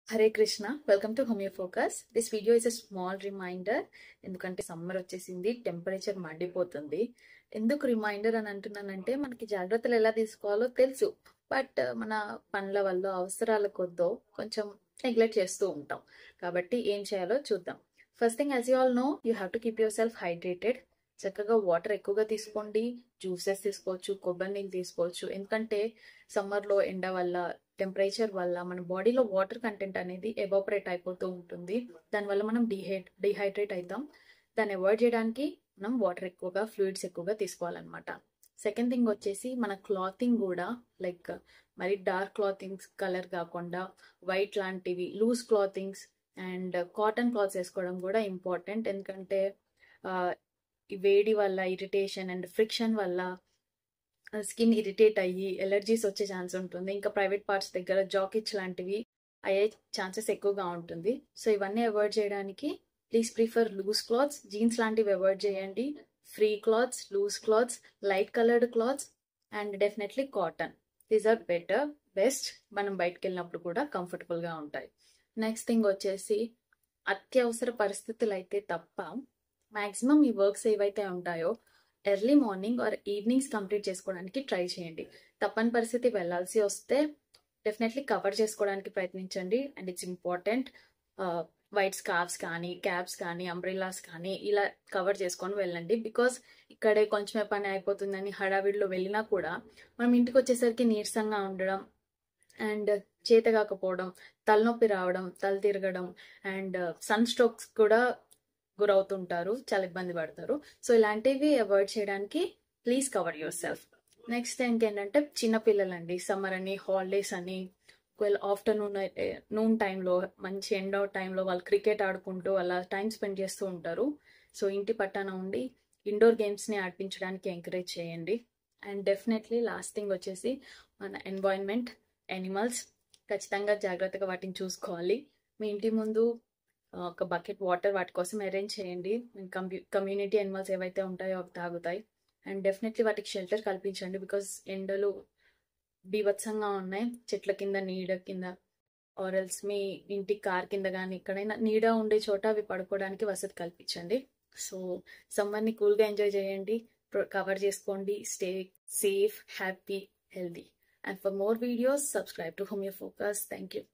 Hare Krishna welcome to Homeo Focus this video is a small reminder ఎందుకంటే summer వచ్చేసింది temperature మండిపోతుంది ఎందుకు రిమైండర్ అని అంటున్నానంటే మనకి జాగ్రత్తలు ఎలా తీసుకోవాలో తెలుసు బట్ మన పనుల వల్ల అవసరాల కొద్దో కొంచెం నెగ్లెక్ట్ చేస్తూ ఉంటాం కాబట్టి ఏం చేయాలో చూద్దాం first thing as you all know you have to keep yourself hydrated చక్కగా వాటర్ ఎక్కువగా తీసుకోండి జ్యూసెస్ తీసుకోవచ్చు కొబ్బరి నీళ్ళు తీసుకోవచ్చు ఎందుకంటే సమ్మర్లో ఎండ వల్ల టెంపరేచర్ వల్ల మన బాడీలో వాటర్ కంటెంట్ అనేది ఎవాపరేట్ అయిపోతూ ఉంటుంది దానివల్ల మనం డిహైడ్ డిహైడ్రేట్ అవుతాం దాన్ని అవాయిడ్ చేయడానికి మనం వాటర్ ఎక్కువగా ఫ్లూయిడ్స్ ఎక్కువగా తీసుకోవాలన్నమాట సెకండ్ థింగ్ వచ్చేసి మన క్లాతింగ్ కూడా లైక్ మరి డార్క్ క్లాతింగ్స్ కలర్ కాకుండా వైట్ లాంటివి loose clothings and cotton clothes వేసుకోవడం కూడా ఇంపార్టెంట్ ఎందుకంటే ఈ వేడి వల్ల ఇరిటేషన్ అండ్ ఫ్రిక్షన్ వల్ల స్కిన్ ఇరిటేట్ అయ్యి ఎలర్జీస్ వచ్చే ఛాన్స్ ఉంటుంది ఇంకా ప్రైవేట్ పార్ట్స్ దగ్గర జాకెట్స్ లాంటివి అయ్యే ఛాన్సెస్ ఎక్కువగా ఉంటుంది సో ఇవన్నీ అవాయిడ్ చేయడానికి please prefer loose clothes jeans లాంటివి అవాయిడ్ చేయండి free clothes loose clothes light coloured clothes and definitely cotton these are better best మనం బయటకు వెళ్ళినప్పుడు కూడా కంఫర్టబుల్గా ఉంటాయి నెక్స్ట్ థింగ్ వచ్చేసి అత్యవసర పరిస్థితులు అయితే తప్ప మ్యాక్సిమం ఈ వర్క్స్ ఏవైతే ఉంటాయో early morning or evenings complete చేసుకోవడానికి ట్రై చేయండి తప్పని పరిస్థితి వెళ్ళాల్సి వస్తే డెఫినెట్లీ కవర్ చేసుకోవడానికి ప్రయత్నించండి and it's important white scarves కానీ క్యాప్స్ కానీ అంబ్రెలాస్ కానీ ఇలా కవర్ చేసుకొని వెళ్ళండి బికాస్ ఇక్కడే కొంచెమే పని అయిపోతుందని హడావిడిలో వెళ్ళినా కూడా మనం ఇంటికి వచ్చేసరికి నీరసంగా ఉండడం అండ్ చేత కాకపోవడం తలనొప్పి రావడం తల తిరగడం అండ్ సన్ స్ట్రోక్స్ కూడా గురవుతుంటారు చాలా ఇబ్బంది పడతారు సో ఇలాంటివి అవాయిడ్ చేయడానికి please cover yourself next ఏంటంటే చిన్నపిల్లలండి సమ్మర్ అని హాలిడేస్ అని ఒకవేళ ఆఫ్టర్నూన్ నూన్ టైంలో మంచి ఎండ్ అవుట్ టైంలో వాళ్ళు క్రికెట్ ఆడుకుంటూ అలా టైం స్పెండ్ చేస్తూ ఉంటారు సో ఇంటి పట్టాన ఉండి ఇండోర్ గేమ్స్ని ఆడిపించడానికి ఎంకరేజ్ చేయండి అండ్ డెఫినెట్లీ లాస్ట్ థింగ్ వచ్చేసి మన ఎన్వైర్న్మెంట్ యానిమల్స్ ఖచ్చితంగా జాగ్రత్తగా వాటిని చూసుకోవాలి మీ ఇంటి ముందు ఒక బకెట్ వాటర్ వాటి కోసం అరేంజ్ చేయండి కమ్యూనిటీ యానిమల్స్ ఏవైతే ఉంటాయో అవి తాగుతాయి అండ్ డెఫినెట్లీ వాటికి షెల్టర్ కల్పించండి బికాస్ ఎండలు బీభత్సంగా ఉన్నాయి చెట్ల కింద నీడ కింద ఆరల్స్ మీ ఇంటి కార్ కింద కానీ ఎక్కడైనా నీడ ఉండే చోట అవి పడుకోవడానికి వసతి కల్పించండి సో సమ్మర్ని కూల్గా ఎంజాయ్ చేయండి కవర్ చేసుకోండి stay safe happy healthy and for more videos subscribe to Homeo Focus thank you